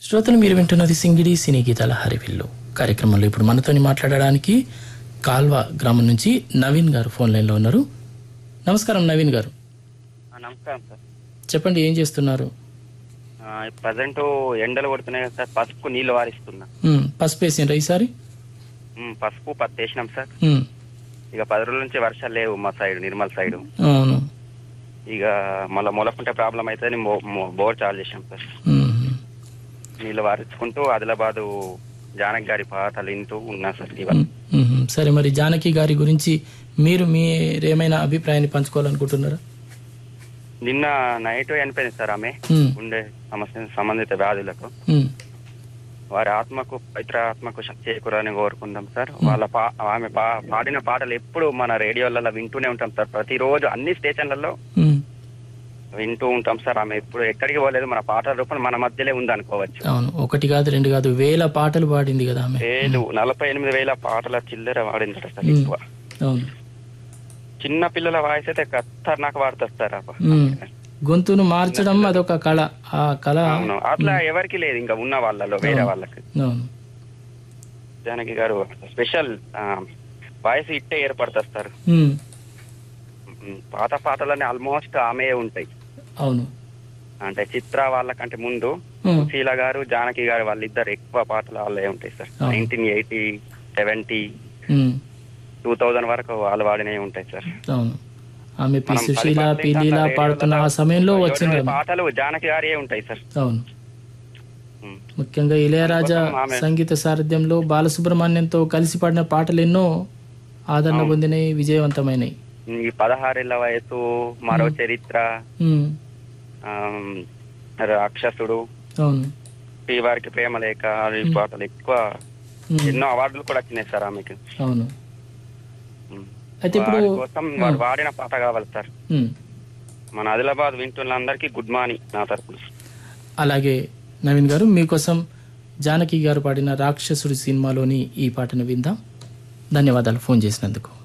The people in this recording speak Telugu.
శ్రోతలు మీరు వింటున్నది సింగిడి సినీ గీతాల హరివిల్లు కార్యక్రమంలో ఇప్పుడు మనతోని మాట్లాడడానికి కాల్వ గ్రామం నుంచి నవీన్ గారు ఫోన్ లైన్లో ఉన్నారు నమస్కారం నవీన్ గారు ఆ, నమస్కారం సార్ చెప్పండి ఏం చేస్తున్నారు ప్రజెంట్ ఎండలు కొడుతున్నాయి కదా సార్ పసుపు నీళ్లు వారిస్తున్నా ఉమ్, పసుపు వేసిండ్రా ఈసారి ఉమ్, పసుపు పత్తి వేసినాం సార్ ఉమ్, ఇక పది రోజుల నుంచి వర్షాలు లేవు మా సైడ్ నిర్మల్ సైడ్ అవును ఇక మళ్ళీ మొలకుంటే ప్రాబ్లం అవుతుంది బోర్ చాలు చేసాం సార్ ఉమ్, నీళ్ళు వారించుకుంటూ ఆదిలాబాదు జానక్ గారి పాటలు వింటూ ఉన్నా సార్ ఇవాళ ఉమ్, ఉమ్. సరే మరి జానకి గారి గురించి మీరు మీరేమైనా అభిప్రాయాన్ని పంచుకోవాలనుకుంటున్నారా నిన్న నైట్ చనిపోయింది సార్ ఆమె ఉమ్, ఉండే సమస్య సంబంధిత వ్యాధులకు ఉమ్, వారి ఆత్మకు పవిత్ర ఆత్మకు శక్తి చేకూరని కోరుకుందాం సార్ వాళ్ళ పా ఆమె పా పాడిన పాటలు ఎప్పుడు మన రేడియోలలో వింటూనే ఉంటాం సార్ ప్రతిరోజు అన్ని స్టేషన్లలో ఉమ్. వింటూ ఉంటాం సార్ ఆమె ఇప్పుడు ఎక్కడికి పోలేదు మన పాటల రూపం మన మధ్యలో ఉంది అనుకోవచ్చు అవును ఒకటి కాదు రెండు కాదు వేల పాటలు పాడింది కదా ఆమె వేలు నలభై ఎనిమిది వేల పాటల చిల్లర వాడిందట సార్ ఉమ్. ఎక్కువ అవును చిన్న పిల్లల వాయిస్ అయితే ఖతర్నాక్ వాడుతుంది సార్ అబ్బా. ఉమ్. గొంతును మార్చడం అదొక కళ ఆ కళ అవును అట్లా ఎవరికి లేదు ఇంకా ఉన్న వాళ్ళలో వేరే వాళ్ళకి అవును జానకి గారు స్పెషల్ వాయిస్ ఇట్టే ఏర్పడుతుంది సార్ ఉమ్, ఉమ్, పాత పాటలన్నీ ఆల్మోస్ట్ ఆమె ఉంటాయి అవును అంటే చిత్ర వాళ్ళకంటే ముందు ఉమ్, సుశీల గారు జానకి గారు వాళ్ళిద్దరు ఎక్కువ పాటలు వాళ్ళే ఉంటాయి సార్ అవును. Nineteen eighty seventy um, two thousand వరకు వాళ్ళు వాడినవి ఉంటాయి సార్ అవును ఆమె పి మనం సుశీల పది పి పది లీల రేడియోలలో పాడుతున్న ఆ సమయంలో ఏడు వచ్చింది ఎనిమిది పాటలు జానకి గారే ఉంటాయి సార్ అవును ఉమ్. ముఖ్యంగా ఇళయరాజా అందుకోసం ఆమె- సంగీత సారథ్యంలో బాలసుబ్రహ్మణ్యంతో కలిసి పాడిన పాటలు ఎన్నో ఆదరణ పొందినాయి విజయవంతమైనవి ఈ పదహారేళ్ల వయసు మరో చరిత్ర ఉమ్, ఆమ్, రాక్షసుడు అవును శ్రీవారికి ప్రేమ లేక ఈ పాటలు ఎక్కువ ఉమ్, ఎన్నో అవార్డులు కూడా వచ్చినాయి సార్ ఆమెకి అవును ఉమ్. అయితే ఇప్పుడు వారి కోసం వారు వాడిన పాట కావాలి సార్ ఉమ్, మన ఆదిలాబాద్ వింటున్న అందరికీ గుడ్ మార్నింగ్ నా తరపున అలాగే నవీన్ గారు మీకోసం జానకి గారు పాడిన రాక్షసుడి సినిమాలోని ఈ పాటను విందాం ధన్యవాదాలు ఫోన్ చేసినందుకు